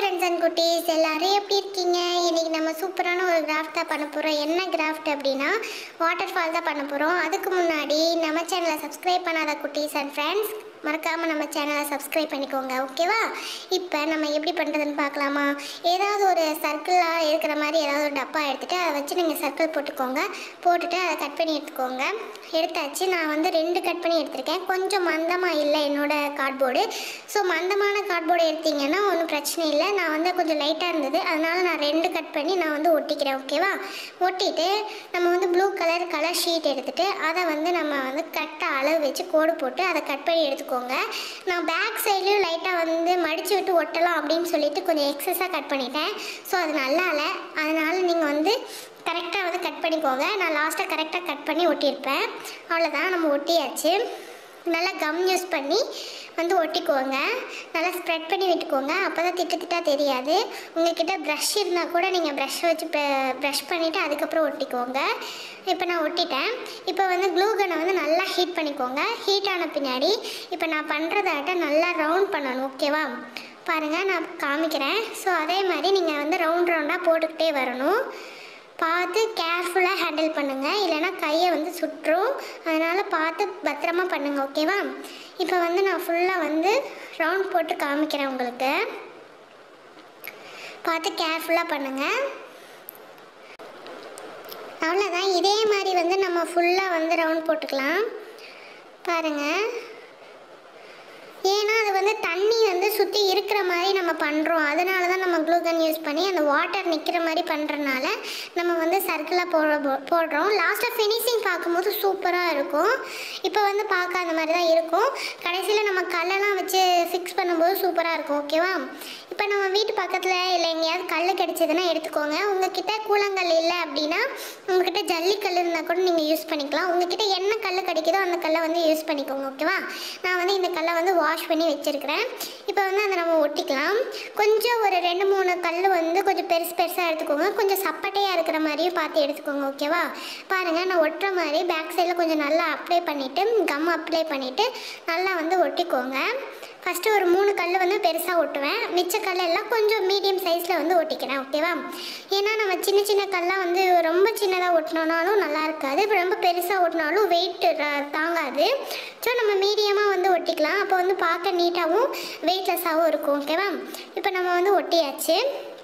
friends and குட்டீஸ் எல்லாரும் எப்படி இருக்கீங்க இன்னைக்கு நம்ம சூப்பரான ஒரு கிராஃப்ட் தான் பண்ண போகிறோம் என்ன கிராஃப்ட் அப்படின்னா வாட்டர் ஃபால் தான் பண்ண போகிறோம் அதுக்கு முன்னாடி நம்ம சேனலை சப்ஸ்கிரைப் பண்ணாத குட்டீஸ் அண்ட் ஃப்ரெண்ட்ஸ் மறக்காமல் நம்ம சேனலை சப்ஸ்கிரைப் பண்ணிக்கோங்க ஓகேவா இப்போ நம்ம எப்படி பண்ணுறதுன்னு பார்க்கலாமா ஏதாவது ஒரு சர்க்கிளாக இருக்கிற மாதிரி ஏதாவது ஒரு டப்பா எடுத்துகிட்டு அதை வச்சு நீங்கள் சர்க்கிள் போட்டுக்கோங்க போட்டுட்டு அதை கட் பண்ணி எடுத்துக்கோங்க எடுத்தாச்சு நான் வந்து ரெண்டு கட் பண்ணி எடுத்திருக்கேன் கொஞ்சம் மந்தமாக இல்லை என்னோட கார்ட்போர்டு ஸோ மந்தமான கார்ட்போர்டு எடுத்தீங்கன்னா ஒன்றும் பிரச்சனை இல்லை நான் வந்து கொஞ்சம் லைட்டாக இருந்தது அதனால நான் ரெண்டு கட் பண்ணி நான் வந்து ஒட்டிக்கிறேன் ஓகேவா ஒட்டிட்டு நம்ம வந்து ப்ளூ கலர் கலர் ஷீட் எடுத்துட்டு அதை வந்து நம்ம வந்து கரெக்டாக அளவு வச்சு கோடு போட்டு அதை கட் பண்ணி எடுத்துக்கோங்க நான் பேக் சைட்லேயும் லைட்டாக வந்து மடித்து விட்டு ஒட்டலாம் அப்படின்னு சொல்லிட்டு கொஞ்சம் எக்ஸஸாக கட் பண்ணிட்டேன் ஸோ அது நல்லா இல்லை அதனால் நீங்கள் வந்து கரெக்டாக வந்து கட் பண்ணிக்கோங்க நான் லாஸ்ட்டாக கரெக்டாக கட் பண்ணி ஒட்டியிருப்பேன் அவ்வளோதான் நம்ம ஒட்டியாச்சு நல்லா கம் யூஸ் பண்ணி வந்து ஒட்டிக்கோங்க நல்லா ஸ்ப்ரெட் பண்ணி விட்டுக்கோங்க அப்போ தான் திட்டு திட்டாக தெரியாது உங்ககிட்ட ப்ரஷ் இருந்தால் கூட நீங்கள் ப்ரஷ் வச்சு ப்ரஷ் பண்ணிவிட்டு அதுக்கப்புறம் ஒட்டிக்கோங்க இப்போ நான் ஒட்டிட்டேன் இப்போ வந்து க்ளூ கனை வந்து நல்லா ஹீட் பண்ணிக்கோங்க ஹீட் ஆன பின்னாடி இப்போ நான் பண்ணுறதாட்ட நல்லா ரவுண்ட் பண்ணணும் ஓகேவா பாருங்கள் நான் காமிக்கிறேன் ஸோ அதே மாதிரி நீங்கள் வந்து ரவுண்ட் ரவுண்டாக போட்டுக்கிட்டே வரணும் பார்த்து கேர்ஃபுல்லாக ஹேண்டில் பண்ணுங்கள் இல்லைன்னா கையை வந்து சுற்றும் அதனால் பார்த்து பத்திரமா பண்ணுங்கள் ஓகேவா இப்போ வந்து நான் ஃபுல்லாக வந்து ரவுண்ட் போட்டு காமிக்கிறேன் உங்களுக்கு பார்த்து கேர்ஃபுல்லாக பண்ணுங்கள் அவ்வளோதான் இதே மாதிரி வந்து நம்ம ஃபுல்லாக வந்து ரவுண்ட் போட்டுக்கலாம் பாருங்கள் ஏன்னா அது வந்து தண்ணி வந்து சுற்றி இருக்கிற மாதிரி நம்ம பண்ணுறோம் அதனால தான் நம்ம க்ளூகன் யூஸ் பண்ணி அந்த வாட்டர் நிற்கிற மாதிரி பண்ணுறனால நம்ம வந்து சர்க்கிளாக போட போடுறோம் லாஸ்ட்டாக ஃபினிஷிங் பார்க்கும்போது சூப்பராக இருக்கும் இப்போ வந்து பார்க்க அந்த மாதிரி தான் இருக்கும் கடைசியில் நம்ம கல்லெல்லாம் வச்சு ஃபிக்ஸ் பண்ணும்போது சூப்பராக இருக்கும் ஓகேவா இப்போ நம்ம வீட்டு பக்கத்தில் இல்லை எங்கேயாவது கல் கிடச்சதுன்னா எடுத்துக்கோங்க உங்ககிட்ட கூழங்கல் இல்லை அப்படின்னா உங்ககிட்ட ஜல்லிக்கல் இருந்தால் கூட நீங்கள் யூஸ் பண்ணிக்கலாம் உங்ககிட்ட என்ன கல் கிடைக்குதோ அந்த கல்லை வந்து யூஸ் பண்ணிக்கோங்க ஓகேவா நான் வந்து இந்த கல்லை வந்து வாஷ் பண்ணி வச்சுருக்கிறேன் இப்போ வந்து அதை நம்ம ஒட்டிக்கலாம் கொஞ்சம் ஒரு ரெண்டு மூணு கல் வந்து கொஞ்சம் பெருசு பெருசாக எடுத்துக்கோங்க கொஞ்சம் சப்பட்டையாக இருக்கிற மாதிரியும் பார்த்து எடுத்துக்கோங்க ஓகேவா பாருங்கள் நான் ஒட்டுற மாதிரி பேக் சைடில் கொஞ்சம் நல்லா அப்ளை பண்ணிவிட்டு கம் அப்ளை பண்ணிவிட்டு நல்லா வந்து ஒட்டிக்கோங்க ஃபஸ்ட்டு ஒரு மூணு கல் வந்து பெருசாக ஒட்டுவேன் மிச்ச கல் எல்லாம் கொஞ்சம் மீடியம் சைஸில் வந்து ஒட்டிக்கிறேன் ஓகேவா ஏன்னா நம்ம சின்ன சின்ன கல்லாம் வந்து ரொம்ப சின்னதாக ஒட்டினோனாலும் நல்லா இருக்காது இப்போ ரொம்ப பெருசாக ஒட்டினாலும் வெயிட் தாங்காது ஸோ நம்ம மீடியமாக வந்து ஒட்டிக்கலாம் அப்போ வந்து பார்க்க நீட்டாகவும் வெயிட்லெஸ்ஸாகவும் இருக்கும் ஓகேவா இப்போ நம்ம வந்து ஒட்டியாச்சு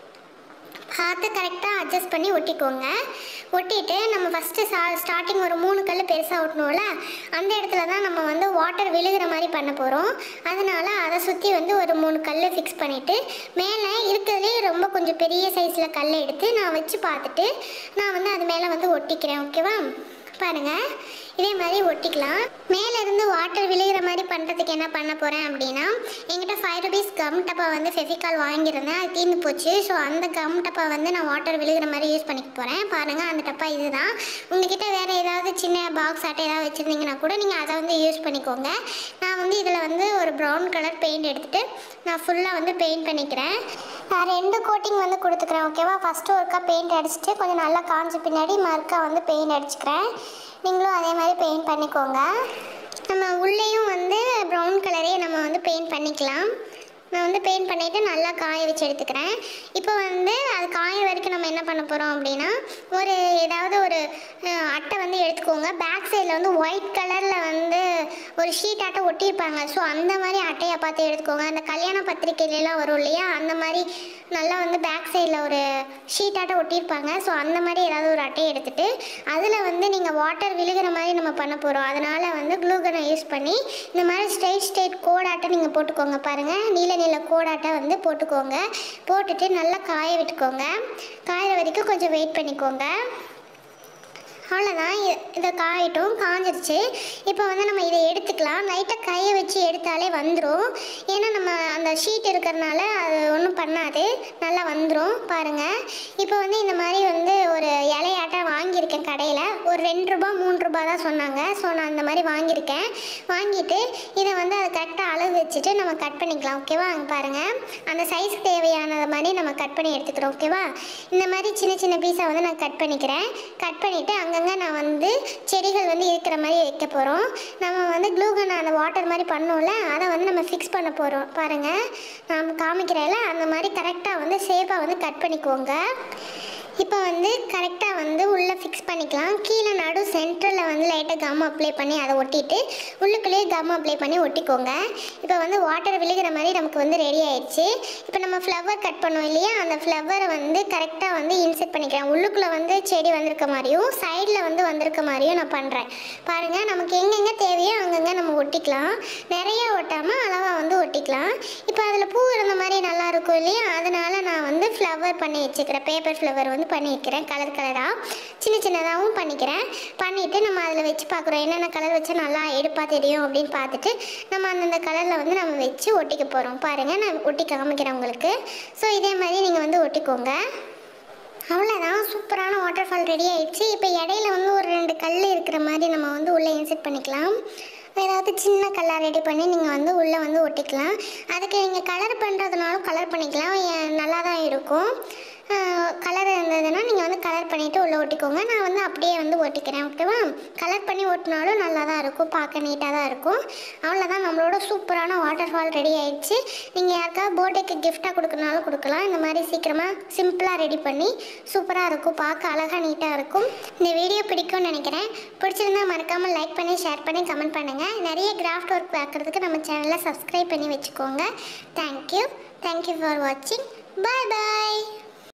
பார்த்து கரெக்டாக அட்ஜஸ்ட் பண்ணி ஒட்டிக்கோங்க ஒட்டிட்டு நம்ம ஃபஸ்ட்டு ஸ்டா ஸ்டார்டிங் ஒரு மூணு கல் பெருசாக ஒட்டணும்ல அந்த இடத்துல தான் நம்ம வந்து வாட்டர் விழுகிற மாதிரி பண்ண போகிறோம் அதனால் அதை சுற்றி வந்து ஒரு மூணு கல் ஃபிக்ஸ் பண்ணிவிட்டு மேலே இருக்கிறதுலே ரொம்ப கொஞ்சம் பெரிய சைஸில் கல் எடுத்து நான் வச்சு பார்த்துட்டு நான் வந்து அது மேலே வந்து ஒட்டிக்கிறேன் ஓகேவா பாருங்கள் இதே மாதிரி ஒட்டிக்கலாம் மேலே இருந்து வாட்டர் விழுகிற மாதிரி பண்ணுறதுக்கு என்ன பண்ண போகிறேன் அப்படின்னா என்கிட்ட ஃபைவ் ருபீஸ் கம் டப்பா வந்து ஃபெவிகால் வாங்கியிருந்தேன் அது தீர்ந்து போச்சு ஸோ அந்த கம் டப்பா வந்து நான் வாட்டர் விழுகிற மாதிரி யூஸ் பண்ணிக்க போகிறேன் பாருங்கள் அந்த டப்பா இதுதான் உங்ககிட்ட வேறு ஏதாவது சின்ன பாக்ஸ் ஆட்டை ஏதாவது வச்சுருந்தீங்கன்னா கூட நீங்கள் அதை வந்து யூஸ் பண்ணிக்கோங்க நான் வந்து இதில் வந்து ஒரு ப்ரௌன் கலர் பெயிண்ட் எடுத்துகிட்டு நான் ஃபுல்லாக வந்து பெயிண்ட் பண்ணிக்கிறேன் நான் ரெண்டு கோட்டிங் வந்து கொடுத்துக்கிறேன் ஓகேவா ஃபஸ்ட்டு ஒருக்கா பெயிண்ட் அடிச்சுட்டு கொஞ்சம் நல்லா காஞ்ச பின்னாடி மறுக்கா வந்து பெயிண்ட் அடிச்சுக்கிறேன் நீங்களும் அதே மாதிரி பெயிண்ட் பண்ணிக்கோங்க நம்ம உள்ளேயும் வந்து ப்ரௌன் கலரே நம்ம வந்து பெயிண்ட் பண்ணிக்கலாம் நான் வந்து பெயிண்ட் பண்ணிவிட்டு நல்லா காய வச்சு எடுத்துக்கிறேன் இப்போ வந்து அது காய வரைக்கும் நம்ம என்ன பண்ண போகிறோம் அப்படின்னா ஒரு ஏதாவது ஒரு அஹ், அட்டை வந்து எடுத்துக்கோங்க பேக் சைடில் வந்து ஒயிட் கலரில் வந்து ஒரு ஷீட் அட்டை ஒட்டியிருப்பாங்க ஸோ அந்த மாதிரி அட்டையை பார்த்து எடுத்துக்கோங்க அந்த கல்யாண பத்திரிக்கையிலலாம் வரும் இல்லையா அந்த மாதிரி நல்லா வந்து பேக் சைடில் ஒரு ஷீட் அட்டை ஒட்டியிருப்பாங்க ஸோ அந்த மாதிரி ஏதாவது ஒரு அட்டையை எடுத்துகிட்டு அதில் வந்து நீங்கள் வாட்டர் விழுகிற மாதிரி நம்ம பண்ண போகிறோம் அதனால் வந்து க்ளூகனை யூஸ் பண்ணி இந்த மாதிரி ஸ்ட்ரைட் ஸ்ட்ரைட் கோடாட்டை நீங்கள் போட்டுக்கோங்க பாருங்கள் நீல நீல கோடாட்டை வந்து போட்டுக்கோங்க போட்டுட்டு நல்லா காய விட்டுக்கோங்க காயிற வரைக்கும் கொஞ்சம் வெயிட் பண்ணிக்கோங்க அவ்வளோதான் இ- இதை காயட்டும் காஞ்சிருச்சு இப்போ வந்து நம்ம இதை எடுத்துக்கலாம் லைட்டாக கையை வச்சு எடுத்தாலே வந்துடும் ஏன்னா நம்ம அந்த ஷீட் இருக்கிறனால அது ஒன்றும் பண்ணாது நல்லா வந்துடும் பாருங்கள் இப்போ வந்து இந்த மாதிரி வந்து ஒரு இலையாட்டம் வாங்கியிருக்கேன் கடையில் ஒரு ரெண்டு ரூபா மூணு ரூபா தான் சொன்னாங்க ஸோ நான் அந்த மாதிரி வாங்கியிருக்கேன் வாங்கிட்டு இதை வந்து அதை கரெக்டாக அளவு வச்சுட்டு நம்ம கட் பண்ணிக்கலாம் ஓகேவா அங்கே பாருங்கள் அந்த சைஸ்க்கு தேவையானது மாதிரி நம்ம கட் பண்ணி எடுத்துக்கிறோம் ஓகேவா இந்த மாதிரி சின்ன சின்ன பீஸை வந்து நான் கட் பண்ணிக்கிறேன் கட் பண்ணிவிட்டு அங்கே அங்கங்கே நான் வந்து செடிகள் வந்து இருக்கிற மாதிரி வைக்க போகிறோம் நம்ம வந்து க்ளூகன் அந்த வாட்டர் மாதிரி பண்ணோம்ல அதை வந்து நம்ம ஃபிக்ஸ் பண்ண போகிறோம் பாருங்கள் நான் காமிக்கிறேன்ல அந்த மாதிரி கரெக்டாக வந்து ஷேப்பாக வந்து கட் பண்ணிக்கோங்க இப்போ வந்து கரெக்டாக வந்து உள்ளே ஃபிக்ஸ் பண்ணிக்கலாம் கீழே நடு சென்டரில் வந்து லைட்டாக கம் அப்ளை பண்ணி அதை ஒட்டிட்டு உள்ளுக்குள்ளேயே கம் அப்ளை பண்ணி ஒட்டிக்கோங்க இப்போ வந்து வாட்டர் விழுகிற மாதிரி நமக்கு வந்து ரெடி ஆயிடுச்சு இப்போ நம்ம ஃப்ளவர் கட் பண்ணோம் இல்லையா அந்த ஃப்ளவரை வந்து கரெக்டாக வந்து இன்செர்ட் பண்ணிக்கிறேன் உள்ளுக்குள்ளே வந்து செடி வந்திருக்க மாதிரியும் சைடில் வந்து வந்திருக்க மாதிரியும் நான் பண்ணுறேன் பாருங்கள் நமக்கு எங்கெங்கே தேவையோ அங்கங்கே நம்ம ஒட்டிக்கலாம் நிறைய ஒட்டாமல் அளவாக வந்து ஒட்டிக்கலாம் இப்போ அதில் பூ இருந்த மாதிரி நல்லா இருக்கும் இல்லையா அதனால நான் வந்து ஃப்ளவர் பண்ணி வச்சுக்கிறேன் பேப்பர் ஃப்ளவர் வந்து பண்ணி வைக்கிறேன் கலர் கலராக சின்ன சின்னதாகவும் பண்ணிக்கிறேன் பண்ணிவிட்டு நம்ம அதில் வச்சு பார்க்குறோம் என்னென்ன கலர் வச்சா நல்லா எடுப்பாக தெரியும் அப்படின்னு பார்த்துட்டு நம்ம அந்தந்த கலரில் வந்து நம்ம வச்சு ஒட்டிக்க போகிறோம் பாருங்கள் நான் ஒட்டி காமிக்கிறேன் உங்களுக்கு ஸோ இதே மாதிரி நீங்கள் வந்து ஒட்டிக்கோங்க அவ்வளோதான் சூப்பரான வாட்டர் ஃபால் ரெடி ஆயிடுச்சு இப்போ இடையில வந்து ஒரு ரெண்டு கல் இருக்கிற மாதிரி நம்ம வந்து உள்ளே இன்செர்ட் பண்ணிக்கலாம் ஏதாவது சின்ன கல்லாக ரெடி பண்ணி நீங்கள் வந்து உள்ளே வந்து ஒட்டிக்கலாம் அதுக்கு நீங்கள் கலர் பண்ணுறதுனாலும் கலர் பண்ணிக்கலாம் ஏ- நல்லா தான் இருக்கும் கலர் இருந்ததுன்னா நீங்கள் வந்து கலர் பண்ணிவிட்டு உள்ளே ஒட்டிக்கோங்க நான் வந்து அப்படியே வந்து ஒட்டிக்கிறேன் ஓகேவா கலர் பண்ணி ஒட்டினாலும் நல்லா தான் இருக்கும் பார்க்க நீட்டாக தான் இருக்கும் அவ்வளோதான் நம்மளோட சூப்பரான வாட்டர் ஃபால் ரெடி ஆயிடுச்சு நீங்கள் யாருக்காவது பர்த்டேக்கு கிஃப்டாக கொடுக்கறனாலும் கொடுக்கலாம் இந்த மாதிரி சீக்கிரமாக சிம்பிளாக ரெடி பண்ணி சூப்பராக இருக்கும் பார்க்க அழகாக நீட்டாக இருக்கும் இந்த வீடியோ பிடிக்கும்னு நினைக்கிறேன் பிடிச்சிருந்தா மறக்காமல் லைக் பண்ணி ஷேர் பண்ணி கமெண்ட் பண்ணுங்கள் நிறைய கிராஃப்ட் ஒர்க் பார்க்குறதுக்கு நம்ம சேனலை சப்ஸ்கிரைப் பண்ணி வச்சுக்கோங்க தேங்க்யூ தேங்க்யூ ஃபார் வாட்சிங் பாய் பாய்